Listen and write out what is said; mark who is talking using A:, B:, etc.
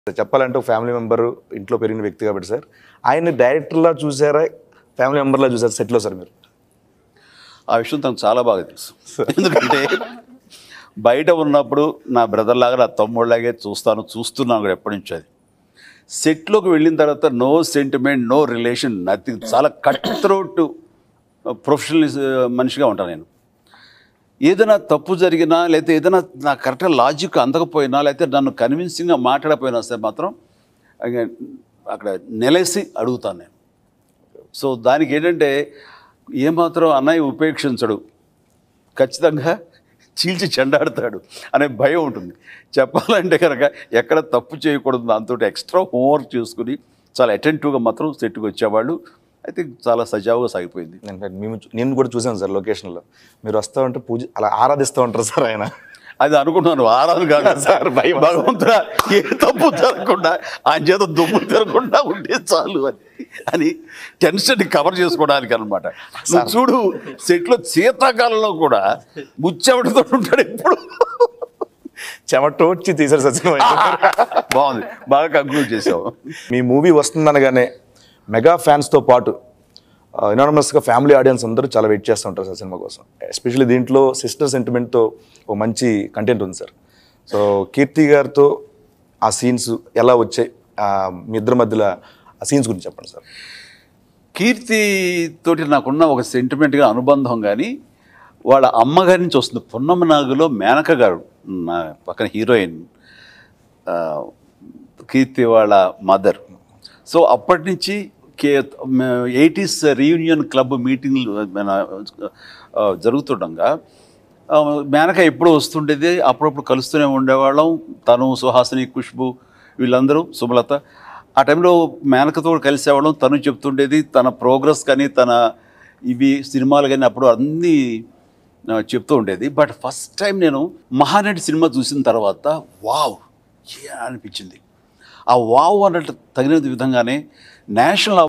A: చెప్పాలంటే ఒక family member ఇంట్లో పెరిగిన వ్యక్తి కాబట్టి సార్ ఆయన డైరెక్టర్లా చూసారా ఫ్యామిలీ మెంబర్లా చూసారా సెట్లో సార్ మీరు
B: ఆ విషయం తనకు చాలా బాగా తెలుసు ఎందుకంటే బయట ఉన్నప్పుడు నా బ్రదర్ లాగా నా తమ్ముళ్ళలాగే చూస్తాను చూస్తున్నాను కూడా ఎప్పటి నుంచో అది సెట్లోకి వెళ్ళిన తర్వాత no sentiment no relation nothing చాలా కట్ త్రోట్ ప్రొఫెషనల్ మనిషిగా ఉంటాను నేను ఏదైనా తప్పు జరిగినా లేకపోతే ఏదైనా నా కరెక్ట్గా లాజిక్ అందకపోయినా లేకపోతే నన్ను కన్విన్సింగ్గా మాట్లాడకపోయినా సరే మాత్రం ఇక అక్కడ నెలేసి అడుగుతాను నేను సో దానికి ఏంటంటే ఏమాత్రం అన్నయ్య ఉపేక్షించడు ఖచ్చితంగా చీల్చి చెండాడతాడు అనే భయం ఉంటుంది చెప్పాలంటే కనుక ఎక్కడ తప్పు చేయకూడదు దాంతో ఎక్స్ట్రా హోంవర్క్ చేసుకుని చాలా అటెంటివ్గా మాత్రం సెట్కి వచ్చేవాళ్ళు అయితే చాలా సజావుగా సాగిపోయింది
A: నేను మేము చూ- నేను కూడా చూసాను సార్ లొకేషన్లో మీరు వస్తూ ఉంటే పూజ అలా ఆరాధిస్తూ ఉంటారు సార్ ఆయన
B: అది అనుకున్నాను ఆరాధన కాదు సార్ భయం భగవంతుడా ఏ తప్పు జరగకుండా ఆయన చేత దుమ్ము తిరగకుండా ఉంటే చాలు అని అని టెన్షన్ కవర్ చేసుకోవడానికి అనమాట నువ్వు చూడు సెట్లో శీతాకాలంలో కూడా ముచ్చెవటితో ఉంటాడు ఎప్పుడు
A: చెమటోడ్చి తీశారు సచిన్
B: బాగుంది బాగా కంక్లూడ్ చేసావు
A: మీ మూవీ వస్తుందనగానే మెగా ఫ్యాన్స్తో పాటు ఎనానమస్గా ఫ్యామిలీ ఆడియన్స్ అందరూ చాలా వెయిట్ చేస్తూ ఉంటారు సార్ సినిమా కోసం ఎస్పెషల్లీ దీంట్లో సిస్టర్ సెంటిమెంట్తో ఒక మంచి కంటెంట్ ఉంది సార్ సో కీర్తి గారితో ఆ సీన్స్ ఎలా వచ్చాయి ఆ, మీ ఇద్దరి మధ్యలో ఆ సీన్స్ గురించి చెప్పండి సార్
B: కీర్తి తోటి నాకున్న ఒక సెంటిమెంట్గా అనుబంధం కానీ వాళ్ళ అమ్మగారి నుంచి వస్తుంది పున్నమ్మ నాగులో మేనక గారు నా పక్కన హీరోయిన్ ఆ, కీర్తి వాళ్ళ మదర్ సో అప్పటి నుంచి కే ఎయిటీస్ రీయూనియన్ క్లబ్ మీటింగ్లు మన ఆ, జరుగుతుండగా ఆ, మేనక ఎప్పుడు వస్తుండేది అప్పుడప్పుడు కలుస్తూనే ఉండేవాళ్ళం తను సుహాసిని ఖుష్బు వీళ్ళందరూ సుమలత ఆ టైంలో మేనకతో కూడా కలిసేవాళ్ళం తను చెప్తుండేది తన ప్రోగ్రెస్ కానీ తన ఇవి సినిమాలు కానీ అప్పుడు అన్నీ ఆ, చెప్తూ ఉండేది బట్ ఫస్ట్ టైం నేను మహానటి సినిమా చూసిన తర్వాత వావ్ ఏ అనిపించింది ఆ వావ్ అన్నట్టు తగిన విధంగానే నేషనల్